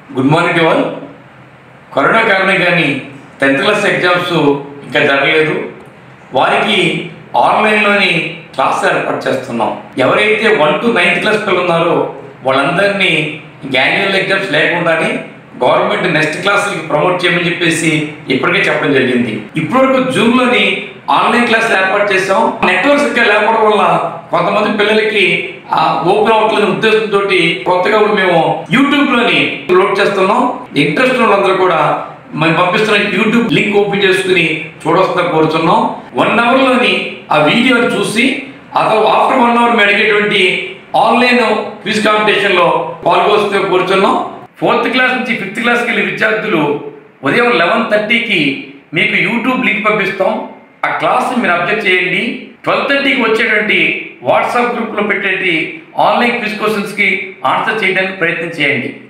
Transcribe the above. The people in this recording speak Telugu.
good morning to all corona కారణంగాని టెన్త్ క్లాస్ ఎగ్జామ్స్ ఇంకా జరగలేదు వారికి ఆన్లైన్లోని క్లాస్ ఏర్పాటు చేస్తున్నాం ఎవరైతే వన్ టు నైన్త్ క్లాస్ పిల్లలు ఉన్నారో వాళ్ళందరినీ యాన్యువల్ ఎగ్జామ్స్ లేకుండానే గవర్నమెంట్ నెక్స్ట్ క్లాసులకి ప్రమోట్ చేయమని చెప్పేసి ఇప్పటికే చెప్పడం జరిగింది ఇప్పటివరకు జూమ్లోని ఆన్లైన్ క్లాసులు ఏర్పాటు చేసాం నెట్వర్క్స్ ఇంకా లేకపోవడం వల్ల కొంతమంది పిల్లలకి ఓపెన్ అవ్వట్లేని ఉద్దేశంతో కొత్తగా ఇప్పుడు మేము యూట్యూబ్ లోని లోడ్ చేస్తున్నాం ఇంట్రెస్ట్ ఉన్న వాళ్ళందరూ కూడా మేము పంపిస్తున్న యూట్యూబ్ లింక్ ఓపెన్ చేసుకుని చూడవలసిన కోరుతున్నాం వన్ అవర్ లోని ఆ వీడియోని చూసి అతను ఆఫ్టర్ వన్ అవర్ మేము అడిగేటువంటి ఆన్లైన్ క్విజ్ కాంపిటీషన్ లో పాల్గొస్తూ కోరుతున్నాం ఫోర్త్ క్లాస్ నుంచి ఫిఫ్త్ క్లాస్కి వెళ్ళే విద్యార్థులు ఉదయం లెవెన్ థర్టీకి మీకు యూట్యూబ్ లింక్ పంపిస్తాం ఆ క్లాస్ మీరు అబ్జెక్ట్ చేయండి ట్వెల్వ్ థర్టీకి వచ్చేటువంటి వాట్సాప్ గ్రూప్లో పెట్టేటి ఆన్లైన్ క్విజ్ క్వశ్చన్స్కి ఆన్సర్ చేయడానికి ప్రయత్నం చేయండి